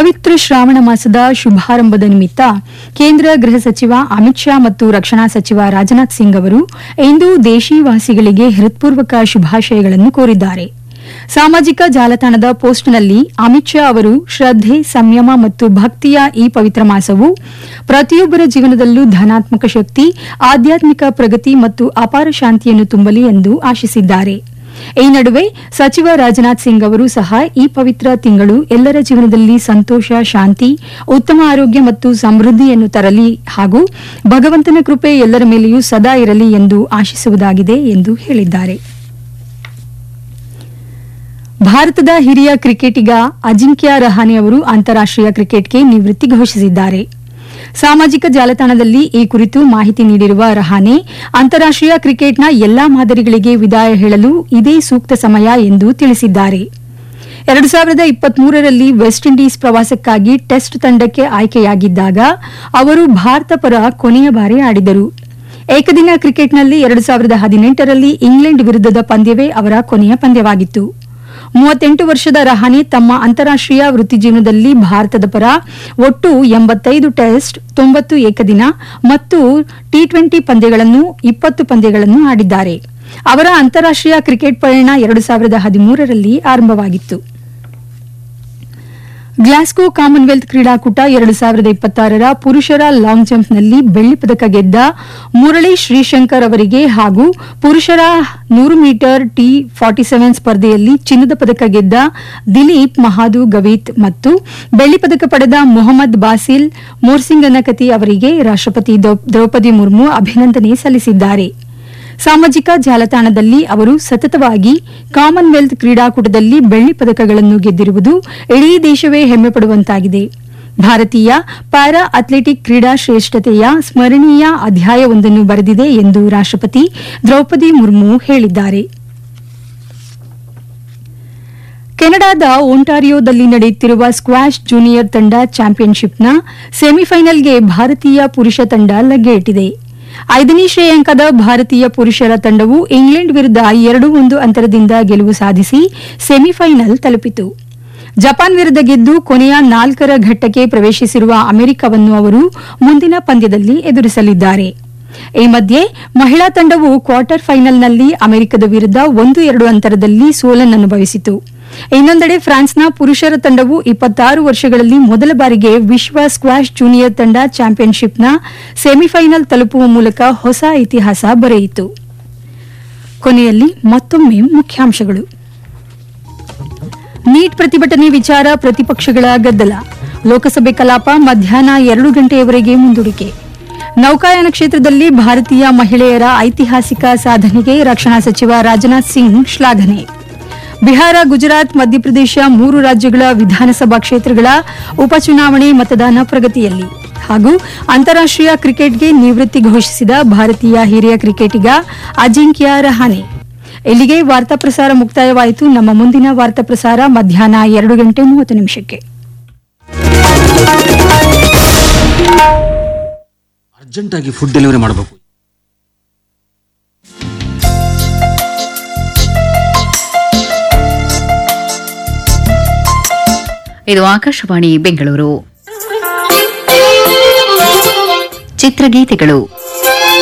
ಪವಿತ್ರ ಶ್ರಾವಣ ಮಾಸದ ಶುಭಾರಂಭದ ನಿಮಿತ್ತ ಕೇಂದ್ರ ಗೃಹ ಸಚಿವ ಅಮಿತ್ ಶಾ ಮತ್ತು ರಕ್ಷಣಾ ಸಚಿವ ರಾಜನಾಥ್ ಸಿಂಗ್ ಅವರು ಇಂದು ದೇಶೀವಾಸಿಗಳಿಗೆ ಹೃತ್ಪೂರ್ವಕ ಶುಭಾಶಯಗಳನ್ನು ಕೋರಿದ್ದಾರೆ ಸಾಮಾಜಿಕ ಜಾಲತಾಣದ ಪೋಸ್ಟ್ನಲ್ಲಿ ಅಮಿತ್ ಶಾ ಅವರು ಶ್ರದ್ಧೆ ಸಂಯಮ ಮತ್ತು ಭಕ್ತಿಯ ಈ ಪವಿತ್ರ ಮಾಸವು ಪ್ರತಿಯೊಬ್ಬರ ಜೀವನದಲ್ಲೂ ಧನಾತ್ಮಕ ಶಕ್ತಿ ಆಧ್ಯಾತ್ಮಿಕ ಪ್ರಗತಿ ಮತ್ತು ಅಪಾರ ಶಾಂತಿಯನ್ನು ತುಂಬಲಿ ಎಂದು ಆಶಿಸಿದ್ದಾರೆ ಈ ನಡುವೆ ಸಚಿವ ರಾಜನಾಥ್ ಸಿಂಗ್ ಅವರು ಸಹ ಈ ಪವಿತ್ರ ತಿಂಗಳು ಎಲ್ಲರ ಜೀವನದಲ್ಲಿ ಸಂತೋಷ ಶಾಂತಿ ಉತ್ತಮ ಆರೋಗ್ಯ ಮತ್ತು ಸಮೃದ್ಧಿಯನ್ನು ತರಲಿ ಹಾಗೂ ಭಗವಂತನ ಕೃಪೆ ಎಲ್ಲರ ಮೇಲೆಯೂ ಸದಾ ಇರಲಿ ಎಂದು ಆಶಿಸುವುದಾಗಿದೆ ಎಂದು ಹೇಳಿದ್ದಾರೆ ಭಾರತದ ಹಿರಿಯ ಕ್ರಿಕೆಟಿಗ ಅಜಿಂಕ್ಯ ರಹಾನೆ ಅವರು ಅಂತಾರಾಷ್ಟೀಯ ಕ್ರಿಕೆಟ್ಗೆ ನಿವೃತ್ತಿ ಘೋಷಿಸಿದ್ದಾರೆ ಸಾಮಾಜಿಕ ಜಾಲತಾಣದಲ್ಲಿ ಈ ಕುರಿತು ಮಾಹಿತಿ ನೀಡಿರುವ ರಹಾನೆ ಅಂತಾರಾಷ್ಟೀಯ ಕ್ರಿಕೆಟ್ನ ಎಲ್ಲಾ ಮಾದರಿಗಳಿಗೆ ವಿದಾಯ ಹೇಳಲು ಇದೇ ಸೂಕ್ತ ಸಮಯ ಎಂದು ತಿಳಿಸಿದ್ದಾರೆ ಎರಡು ಸಾವಿರದ ಇಪ್ಪತ್ಮೂರರಲ್ಲಿ ವೆಸ್ಟ್ ಇಂಡೀಸ್ ಪ್ರವಾಸಕ್ಕಾಗಿ ಟೆಸ್ಟ್ ತಂಡಕ್ಕೆ ಆಯ್ಕೆಯಾಗಿದ್ದಾಗ ಅವರು ಭಾರತ ಪರ ಕೊನೆಯ ಬಾರಿ ಆಡಿದರು ಏಕದಿನ ಕ್ರಿಕೆಟ್ನಲ್ಲಿ ಎರಡು ಸಾವಿರದ ಹದಿನೆಂಟರಲ್ಲಿ ಇಂಗ್ಲೆಂಡ್ ವಿರುದ್ಧದ ಪಂದ್ಯವೇ ಅವರ ಕೊನೆಯ ಪಂದ್ಯವಾಗಿತ್ತು ಮೂವತ್ತೆಂಟು ವರ್ಷದ ರಹಾನೆ ತಮ್ಮ ಅಂತಾರಾಷ್ಟೀಯ ವೃತ್ತಿ ಜೀವನದಲ್ಲಿ ಭಾರತದ ಪರ ಒಟ್ಟು ಎಂಬತ್ತೈದು ಟೆಸ್ಟ್ ತೊಂಬತ್ತು ಏಕದಿನ ಮತ್ತು ಟಿ ಟ್ವೆಂಟಿ ಪಂದ್ಯಗಳನ್ನು ಇಪ್ಪತ್ತು ಪಂದ್ಯಗಳನ್ನು ಆಡಿದ್ದಾರೆ ಅವರ ಅಂತಾರಾಷ್ಟೀಯ ಕ್ರಿಕೆಟ್ ಪಯಣ ಎರಡು ಸಾವಿರದ ಹದಿಮೂರರಲ್ಲಿ ಆರಂಭವಾಗಿತ್ತು ಗ್ಲಾಸ್ಗೋ ಕಾಮನ್ವೆಲ್ತ್ ಕ್ರೀಡಾಕೂಟ ಎರಡು ಸಾವಿರದ ಇಪ್ಪತ್ತಾರರ ಪುರುಷರ ಲಾಂಗ್ ಜಂಪ್ನಲ್ಲಿ ಬೆಳ್ಳಿ ಪದಕ ಗೆದ್ದ ಮುರಳಿ ಶ್ರೀಶಂಕರ್ ಅವರಿಗೆ ಹಾಗೂ ಪುರುಷರ ನೂರು ಮೀಟರ್ ಟಿ ಫಾರ್ಟಿ ಸೆವೆನ್ ಸ್ಪರ್ಧೆಯಲ್ಲಿ ಚಿನ್ನದ ಪದಕ ಗೆದ್ದ ದಿಲೀಪ್ ಮಹಾದು ಗವೀತ್ ಮತ್ತು ಬೆಳ್ಳಿ ಪದಕ ಪಡೆದ ಮೊಹಮ್ಮದ್ ಬಾಸಿಲ್ ಮೋರ್ಸಿಂಗನಕತಿ ಅವರಿಗೆ ರಾಷ್ಟಪತಿ ದ್ರೌಪದಿ ಮುರ್ಮು ಅಭಿನಂದನೆ ಸಲ್ಲಿಸಿದ್ದಾರೆ ಸಾಮಾಜಿಕ ಜಾಲತಾಣದಲ್ಲಿ ಅವರು ಸತತವಾಗಿ ಕಾಮನ್ವೆಲ್ತ್ ಕ್ರೀಡಾಕೂಟದಲ್ಲಿ ಬೆಳ್ಳಿ ಪದಕಗಳನ್ನು ಗೆದ್ದಿರುವುದು ಇಡೀ ದೇಶವೇ ಹೆಮ್ಮೆ ಪಡುವಂತಾಗಿದೆ ಭಾರತೀಯ ಪ್ಯಾರಾ ಅಥ್ಲೆಟಿಕ್ ಕ್ರೀಡಾ ಶ್ರೇಷ್ಠತೆಯ ಸ್ಮರಣೀಯ ಅಧ್ಯಾಯವೊಂದನ್ನು ಬರೆದಿದೆ ಎಂದು ರಾಷ್ಟಪತಿ ದ್ರೌಪದಿ ಮುರ್ಮು ಹೇಳಿದ್ದಾರೆ ಕೆನಡಾದ ಒಂಟಾರಿಯೋದಲ್ಲಿ ನಡೆಯುತ್ತಿರುವ ಸ್ಕ್ವಾಷ್ ಜೂನಿಯರ್ ತಂಡ ಚಾಂಪಿಯನ್ಶಿಪ್ನ ಸೆಮಿಫೈನಲ್ಗೆ ಭಾರತೀಯ ಪುರುಷ ತಂಡ ಲಗ್ಗೆ ಇಟ್ಟಿದೆ ಐದನೇ ಶ್ರೇಯಾಂಕದ ಭಾರತೀಯ ಪುರುಷರ ತಂಡವು ಇಂಗ್ಲೆಂಡ್ ವಿರುದ್ಧ ಎರಡು ಒಂದು ಅಂತರದಿಂದ ಗೆಲುವು ಸಾಧಿಸಿ ಸೆಮಿಫೈನಲ್ ತಲುಪಿತು ಜಪಾನ್ ವಿರುದ್ಧ ಗೆದ್ದು ಕೊನೆಯ ನಾಲ್ಕರ ಘಟ್ಟಕ್ಕೆ ಪ್ರವೇಶಿಸಿರುವ ಅಮೆರಿಕವನ್ನು ಅವರು ಮುಂದಿನ ಪಂದ್ಯದಲ್ಲಿ ಎದುರಿಸಲಿದ್ದಾರೆ ಈ ಮಧ್ಯೆ ಮಹಿಳಾ ತಂಡವು ಕ್ವಾರ್ಟರ್ ಫೈನಲ್ನಲ್ಲಿ ಅಮೆರಿಕದ ವಿರುದ್ಧ ಒಂದು ಎರಡು ಅಂತರದಲ್ಲಿ ಸೋಲನ್ನನುಭವಿಸಿತು ಇನ್ನೊಂದೆಡೆ ಫ್ರಾನ್ಸ್ನ ಪುರುಷರ ತಂಡವು ಇಪ್ಪತ್ತಾರು ವರ್ಷಗಳಲ್ಲಿ ಮೊದಲ ಬಾರಿಗೆ ವಿಶ್ವ ಸ್ಕ್ವಾಷ್ ಜೂನಿಯರ್ ತಂಡ ಚಾಂಪಿಯನ್ಶಿಪ್ನ ಸೆಮಿಫೈನಲ್ ತಲುಪುವ ಮೂಲಕ ಹೊಸ ಇತಿಹಾಸ ಬರೆಯಿತು ಕೊನೆಯಲ್ಲಿ ಮತ್ತೊಮ್ಮೆ ಮುಖ್ಯಾಂಶಗಳು ನೀಟ್ ಪ್ರತಿಭಟನೆ ವಿಚಾರ ಪ್ರತಿಪಕ್ಷಗಳ ಗದ್ದಲ ಲೋಕಸಭೆ ಕಲಾಪ ಮಧ್ಯಾಹ್ನ ಎರಡು ಗಂಟೆಯವರೆಗೆ ಮುಂದೂಡಿಕೆ ನೌಕಾಯಾನ ಕ್ಷೇತ್ರದಲ್ಲಿ ಭಾರತೀಯ ಮಹಿಳೆಯರ ಐತಿಹಾಸಿಕ ಸಾಧನೆಗೆ ರಕ್ಷಣಾ ಸಚಿವ ರಾಜನಾಥ್ ಸಿಂಗ್ ಶ್ಲಾಘನೆ ಬಿಹಾರ ಗುಜರಾತ್ ಮಧ್ಯಪ್ರದೇಶ ಮೂರು ರಾಜ್ಯಗಳ ವಿಧಾನಸಭಾ ಕ್ಷೇತ್ರಗಳ ಉಪಚುನಾವಣೆ ಮತದಾನ ಪ್ರಗತಿಯಲ್ಲಿ ಹಾಗೂ ಅಂತಾರಾಷ್ಟೀಯ ಕ್ರಿಕೆಟ್ಗೆ ನಿವೃತ್ತಿ ಘೋಷಿಸಿದ ಭಾರತೀಯ ಹಿರಿಯ ಕ್ರಿಕೆಟಿಗ ಅಜಿಂಕ್ಯ ರಹಾನೆ ಇಲ್ಲಿಗೆ ವಾರ್ತಾ ಪ್ರಸಾರ ಮುಕ್ತಾಯವಾಯಿತು ನಮ್ಮ ಮುಂದಿನ ವಾರ್ತಾ ಪ್ರಸಾರ ಮಧ್ಯಾಹ್ನ ಎರಡು ಗಂಟೆ ಮೂವತ್ತು ನಿಮಿಷಕ್ಕೆ ಅರ್ಜೆಂಟಾಗಿ ಫುಡ್ ಡೆಲಿವರಿ ಮಾಡಬೇಕು ಇದು ಆಕಾಶವಾಣಿ ಬೆಂಗಳೂರು ಚಿತ್ರಗೀತೆಗಳು